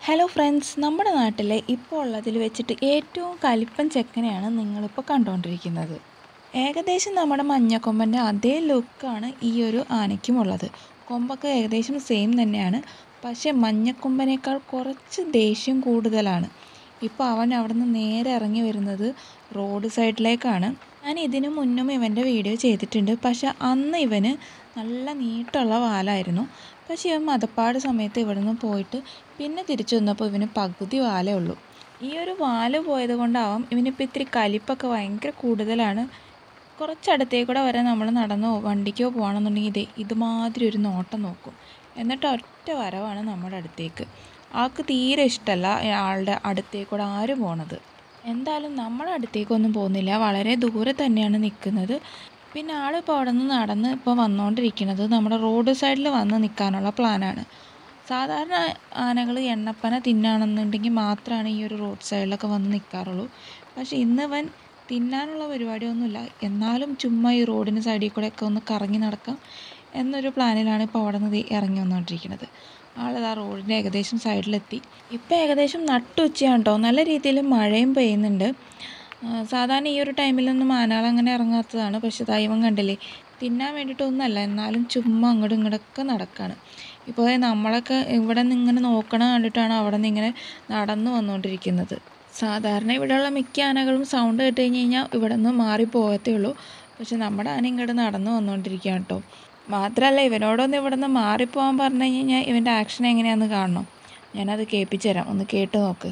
hello friends നമ്മുടെ നാട്ടിലെ ഇപ്പോൾ ഉള്ളതിൽ വെച്ചിട്ട് ഏറ്റവും കലിപ്പൻ ചെക്കനെയാണ് നിങ്ങളിപ്പോൾ കണ്ടുകൊണ്ടിരിക്കുന്നത് ഏകദേശം നമ്മുടെ മഞ്ഞക്കൊമ്പൻ്റെ അതേ ലുക്കാണ് ഈ ഒരു ആനയ്ക്കും ഉള്ളത് കൊമ്പൊക്കെ ഏകദേശം സെയിം തന്നെയാണ് പക്ഷേ മഞ്ഞക്കൊമ്പനേക്കാൾ കുറച്ച് ദേഷ്യം കൂടുതലാണ് ഇപ്പോൾ അവൻ അവിടെ നിന്ന് നേരെ ഇറങ്ങി വരുന്നത് റോഡ് സൈഡിലേക്കാണ് ഞാൻ ഇതിനു മുന്നും ഇവൻ്റെ വീഡിയോ ചെയ്തിട്ടുണ്ട് പക്ഷെ അന്ന് ഇവന് നല്ല നീട്ടുള്ള വാലായിരുന്നു പക്ഷേ ഇവൻ മതപ്പാട് സമയത്ത് ഇവിടെ നിന്ന് പോയിട്ട് പിന്നെ തിരിച്ചു വന്നപ്പോൾ ഇവന് പകുതി വാലേ ഉള്ളൂ ഈ ഒരു വാല് പോയത് കൊണ്ടാവാം ഇവനിപ്പോൾ ഇത്തിരി കലിപ്പൊക്കെ ഭയങ്കര കൂടുതലാണ് കുറച്ചടുത്തേക്കൂടെ വരെ നമ്മൾ നടന്നോ വണ്ടിക്കോ പോകണമെന്നുണ്ടെങ്കിൽ ഇതേ ഇതുമാതിരി ഒരു നോട്ടം നോക്കും എന്നിട്ട് ഒറ്റ വരവാണ് നമ്മുടെ അടുത്തേക്ക് ആൾക്ക് തീരെ ഇഷ്ടമല്ല ആളുടെ അടുത്തേക്കൂടെ ആരും പോണത് എന്തായാലും നമ്മുടെ അടുത്തേക്കൊന്നും പോകുന്നില്ല വളരെ ദൂരെ തന്നെയാണ് നിൽക്കുന്നത് പിന്നെ ആളിപ്പോൾ അവിടെ നിന്ന് നടന്ന് ഇപ്പോൾ വന്നുകൊണ്ടിരിക്കുന്നത് നമ്മുടെ റോഡ് സൈഡിൽ വന്ന് നിൽക്കാനുള്ള പ്ലാനാണ് സാധാരണ ആനകൾ എണ്ണപ്പന തിന്നാണെന്നുണ്ടെങ്കിൽ മാത്രമാണ് ഈ ഒരു റോഡ് സൈഡിലൊക്കെ വന്ന് നിൽക്കാറുള്ളൂ പക്ഷേ ഇന്നിവൻ തിന്നാനുള്ള പരിപാടിയൊന്നുമില്ല എന്നാലും ചുമ്മാ ഈ റോഡിന് സൈഡിൽ കൂടെയൊക്കെ ഒന്ന് കറങ്ങി നടക്കാം എന്നൊരു പ്ലാനിലാണ് ഇപ്പോൾ അവിടെ നിന്ന് ഇറങ്ങി വന്നുകൊണ്ടിരിക്കുന്നത് ആളിതാ റോഡിൻ്റെ ഏകദേശം സൈഡിലെത്തി ഇപ്പോൾ ഏകദേശം നട്ടുച്ചയാണ് കേട്ടോ നല്ല രീതിയിൽ മഴയും പെയ്യുന്നുണ്ട് സാധാരണ ഈ ഒരു ടൈമിലൊന്നും ആനകൾ അങ്ങനെ ഇറങ്ങാത്തതാണ് പക്ഷെ ദൈവം കണ്ടില്ലേ തിന്നാൻ വേണ്ടിയിട്ടൊന്നുമല്ല എന്നാലും ചുമ്മാ അങ്ങോട്ടും ഇങ്ങോട്ടൊക്കെ നടക്കുകയാണ് ഇപ്പോൾ നമ്മളൊക്കെ ഇവിടെ നിന്ന് ഇങ്ങനെ നോക്കണ കണ്ടിട്ടാണ് അവിടെ നിന്ന് ഇങ്ങനെ നടന്നു വന്നുകൊണ്ടിരിക്കുന്നത് സാധാരണ ഇവിടെയുള്ള മിക്ക ആനകളും സൗണ്ട് കേട്ട് കഴിഞ്ഞ് കഴിഞ്ഞാൽ ഇവിടെ നിന്ന് മാറിപ്പോകത്തേ ഉള്ളൂ പക്ഷെ നമ്മുടെ ആന ഇങ്ങോട്ട് നടന്നു വന്നുകൊണ്ടിരിക്കുകയാണ് കേട്ടോ മാത്രമല്ല ഇവനോടൊന്ന് ഇവിടെ നിന്ന് മാറിപ്പോകാൻ പറഞ്ഞു കഴിഞ്ഞാൽ ഇവൻ്റെ ആക്ഷൻ എങ്ങനെയാണെന്ന് കാണണം ഞാനത് കേൾപ്പിച്ചു തരാം ഒന്ന് കേട്ട് നോക്ക്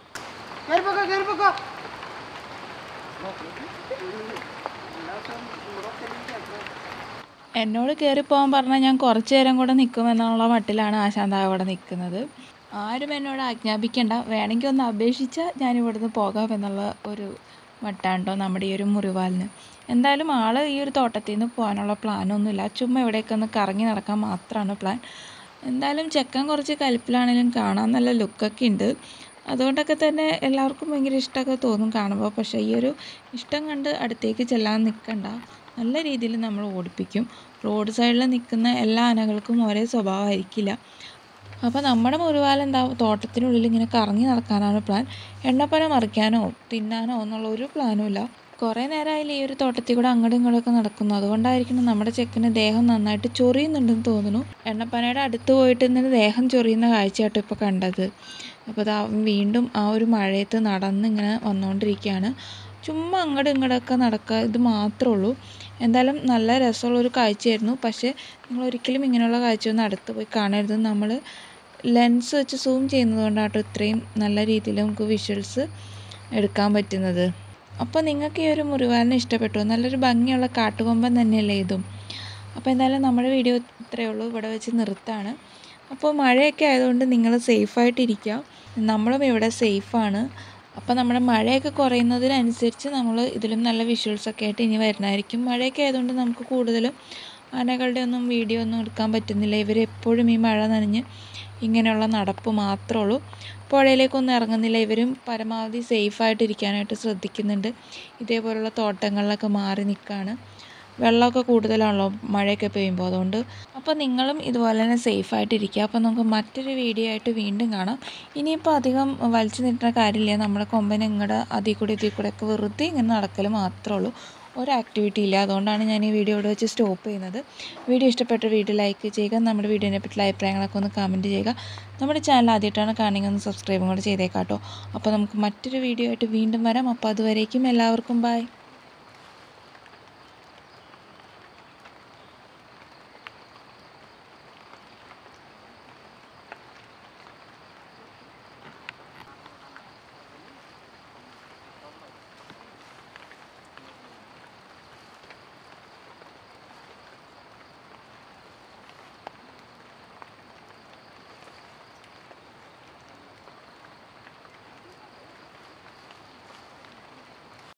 എന്നോട് കയറിപ്പോകാൻ പറഞ്ഞാൽ ഞാൻ കുറച്ച് നേരം കൂടെ നിൽക്കുമെന്നുള്ള മട്ടിലാണ് ആശാന്ത അവിടെ നിൽക്കുന്നത് ആരും എന്നോട് ആജ്ഞാപിക്കേണ്ട വേണമെങ്കിൽ ഒന്ന് അപേക്ഷിച്ചാൽ ഞാൻ ഇവിടുന്ന് പോകാം എന്നുള്ള ഒരു മട്ടാണ് കേട്ടോ നമ്മുടെ ഈ ഒരു മുറിവാലിന് എന്തായാലും ആൾ ഈ ഒരു തോട്ടത്തിൽ നിന്ന് പോകാനുള്ള പ്ലാനൊന്നുമില്ല ചുമ്മാ ഇവിടേക്ക് ഒന്ന് കറങ്ങി നടക്കാൻ മാത്രമാണ് പ്ലാൻ എന്തായാലും ചെക്കൻ കുറച്ച് കലിപ്പിലാണെങ്കിലും കാണാൻ നല്ല ലുക്കൊക്കെ ഉണ്ട് അതുകൊണ്ടൊക്കെ തന്നെ എല്ലാവർക്കും ഭയങ്കര ഇഷ്ടമൊക്കെ തോന്നും കാണുമ്പോൾ പക്ഷേ ഈ ഒരു ഇഷ്ടം കണ്ട് അടുത്തേക്ക് ചെല്ലാൻ നിൽക്കണ്ട നല്ല രീതിയിൽ നമ്മൾ ഓടിപ്പിക്കും റോഡ് സൈഡിൽ നിൽക്കുന്ന എല്ലാ ആനകൾക്കും ഒരേ സ്വഭാവമായിരിക്കില്ല അപ്പോൾ നമ്മുടെ മുറിവാൽ എന്താ തോട്ടത്തിനുള്ളിൽ ഇങ്ങനെ കറങ്ങി നടക്കാനാണ് പ്ലാൻ എണ്ണപ്പന മറിക്കാനോ തിന്നാനോ എന്നുള്ള ഒരു പ്ലാനും ഇല്ല കുറേ നേരമായില്ല ഈ ഒരു തോട്ടത്തിൽ കൂടെ അങ്ങോട്ടും ഇങ്ങോട്ടൊക്കെ നടക്കുന്നു അതുകൊണ്ടായിരിക്കണം നമ്മുടെ ചെക്കന് ദേഹം നന്നായിട്ട് ചൊറിയുന്നുണ്ടെന്ന് തോന്നുന്നു എണ്ണപ്പനയുടെ അടുത്ത് പോയിട്ട് ഇന്നലെ ദേഹം ചൊറിയുന്ന കാഴ്ചയാട്ടോ ഇപ്പോൾ കണ്ടത് അപ്പോൾ അത് വീണ്ടും ആ ഒരു മഴയത്ത് നടന്ന് ഇങ്ങനെ വന്നുകൊണ്ടിരിക്കുകയാണ് ചുമ്മാ അങ്ങോട്ടും ഇങ്ങോട്ടൊക്കെ നടക്കുക ഇത് മാത്രമേ ഉള്ളൂ എന്തായാലും നല്ല രസമുള്ളൊരു കാഴ്ചയായിരുന്നു പക്ഷേ നിങ്ങൾ ഒരിക്കലും ഇങ്ങനെയുള്ള കാഴ്ചയൊന്നും അടുത്ത് പോയി കാണരുത് നമ്മൾ ലെൻസ് വെച്ച് സൂം ചെയ്യുന്നത് കൊണ്ടാട്ടോ ഇത്രയും നല്ല രീതിയിൽ നമുക്ക് വിഷ്വൽസ് എടുക്കാൻ പറ്റുന്നത് അപ്പോൾ നിങ്ങൾക്ക് ഈ ഒരു മുറിവാലിനെ ഇഷ്ടപ്പെട്ടു നല്ലൊരു ഭംഗിയുള്ള കാട്ടുകൊമ്പൻ തന്നെയല്ലേ ഇതും അപ്പോൾ എന്തായാലും നമ്മുടെ വീഡിയോ ഇത്രയേ ഉള്ളൂ ഇവിടെ വെച്ച് നിർത്താണ് അപ്പോൾ മഴയൊക്കെ ആയതുകൊണ്ട് നിങ്ങൾ സേഫായിട്ടിരിക്കുക നമ്മളും ഇവിടെ സേഫാണ് അപ്പോൾ നമ്മുടെ മഴയൊക്കെ കുറയുന്നതിനനുസരിച്ച് നമ്മൾ ഇതിലും നല്ല വിഷ്വൽസൊക്കെ ആയിട്ട് ഇനി വരുന്നതായിരിക്കും മഴയൊക്കെ ആയതുകൊണ്ട് നമുക്ക് കൂടുതലും ആനകളുടെ ഒന്നും വീഡിയോ ഒന്നും എടുക്കാൻ പറ്റുന്നില്ല ഇവർ എപ്പോഴും ഈ മഴ നനഞ്ഞ് ഇങ്ങനെയുള്ള നടപ്പ് മാത്രമേ ഉള്ളൂ പുഴയിലേക്കൊന്നും ഇറങ്ങുന്നില്ല ഇവരും പരമാവധി സേഫായിട്ടിരിക്കാനായിട്ട് ശ്രദ്ധിക്കുന്നുണ്ട് ഇതേപോലുള്ള തോട്ടങ്ങളിലൊക്കെ മാറി നിൽക്കുകയാണ് വെള്ളമൊക്കെ കൂടുതലാണല്ലോ മഴയൊക്കെ പെയ്യുമ്പോൾ അതുകൊണ്ട് അപ്പോൾ നിങ്ങളും ഇതുപോലെ തന്നെ സേഫായിട്ടിരിക്കുക അപ്പോൾ നമുക്ക് മറ്റൊരു വീഡിയോ ആയിട്ട് വീണ്ടും കാണാം ഇനിയിപ്പോൾ അധികം വലിച്ചു നീട്ടുന്ന കാര്യമില്ല നമ്മുടെ കൊമ്പന് ഇങ്ങോട്ട് അതിൽ കൂടി ഇതിൽ കൂടെ ഒക്കെ വെറുതെ ഇങ്ങനെ നടക്കൽ മാത്രമേ ഉള്ളൂ ഒരു ആക്ടിവിറ്റി ഇല്ല അതുകൊണ്ടാണ് ഞാൻ ഈ വീഡിയോ ഇവിടെ വെച്ച് സ്റ്റോപ്പ് ചെയ്യുന്നത് വീഡിയോ ഇഷ്ടപ്പെട്ട വീഡിയോ ലൈക്ക് ചെയ്യുക നമ്മുടെ വീഡിയോനെ പറ്റിയുള്ള അഭിപ്രായങ്ങളൊക്കെ ഒന്ന് കമൻറ്റ് ചെയ്യുക നമ്മുടെ ചാനൽ ആദ്യമായിട്ടാണ് കാണുമെങ്കിൽ ഒന്ന് സബ്സ്ക്രൈബും കൂടെ ചെയ്തേക്കാട്ടോ അപ്പോൾ നമുക്ക് മറ്റൊരു വീഡിയോ ആയിട്ട് വീണ്ടും വരാം അപ്പോൾ അതുവരേക്കും എല്ലാവർക്കും ബൈ